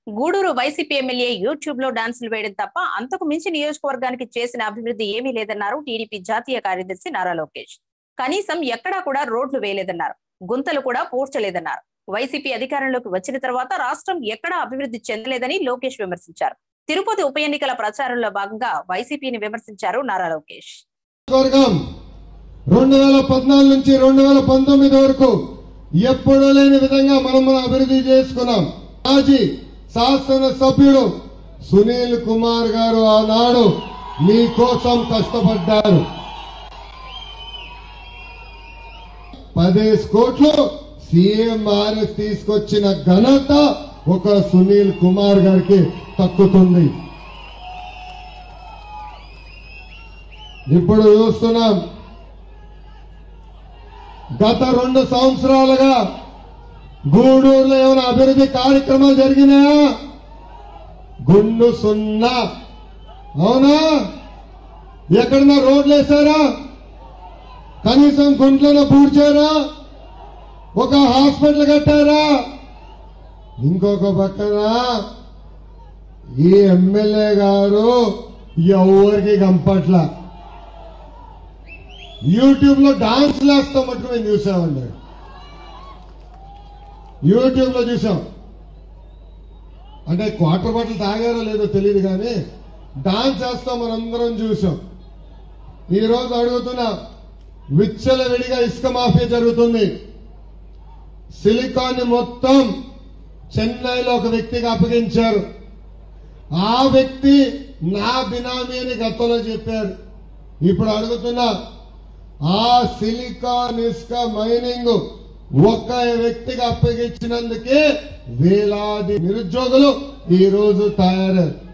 Gudur YCP MLA YouTube లో డాన్సులు వేయడం తప్ప అంతకు మించి నియోజకవర్గానికి చేసిన అభివృద్ధి ఏమీ లేదన్నారు టీడీపీ జాతీయ కార్యదర్శి నారా లోకేష్ కనీసం ఎక్కడా కూడా రోడ్లు వేయలేదన్నారు గుంతలు కూడా పూడ్చలేదన్నారు వైసీపీ అధికారంలోకి వచ్చిన తర్వాత రాష్ట్రం ఎక్కడా అభివృద్ధి చెందలేదని లోకేష్ విమర్శించారు తిరుపతి ఉప ఎన్నికల ప్రచారంలో భాగంగా వైసీపీని విమర్శించారు నారా లోకేష్ వర్గం రెండు వేల పద్నాలుగు నుంచి రెండు వేల పంతొమ్మిది వరకు ఎప్పుడూ లేని విధంగా మనం మనం అభివృద్ధి చేసుకున్నాం మాజీ శాసన సభ్యుడు సునీల్ కుమార్ గారు ఆనాడు మీకోసం కష్టపడ్డారు పదేసి కోట్లు సీఎంఆర్ఎఫ్ తీసుకొచ్చిన ఘనత ఒక సునీల్ కుమార్ గారికి తక్కుతుంది ఇప్పుడు చూస్తున్నాం గత రెండు సంవత్సరాలుగా గూడూరులో ఏమైనా అభివృద్ధి కార్యక్రమాలు జరిగినాయా గుండు సున్నా అవునా ఎక్కడన్నా రోడ్లు వేసారా కనీసం గుంట్లను పూడ్చారా ఒక హాస్పిటల్ కట్టారా ఇంకొక పక్కన ఈ ఎమ్మెల్యే గారు ఎవరికి కంపట్లా యూట్యూబ్ లో డాన్స్ వేస్తాం మటుకు మేము చూసామండి యూట్యూబ్ లో చూసాం అంటే క్వార్టర్ బాటిల్ తాగారో లేదో తెలియదు కానీ డాన్స్ వేస్తాం మనందరం చూసాం ఈ రోజు అడుగుతున్నా విచ్చల విడిగా ఇసుక మాఫియా జరుగుతుంది సిలికాన్ మొత్తం చెన్నైలో ఒక వ్యక్తికి అప్పగించారు ఆ వ్యక్తి నా బినామీ అని గతంలో చెప్పారు ఇప్పుడు అడుగుతున్నా ఆ సిలికాన్ ఇసుక మైనింగ్ ఒక్క వ్యక్తికి అప్పగించినందుకే వేలాది నిరుద్యోగులు ఈ రోజు తయారయ్యారు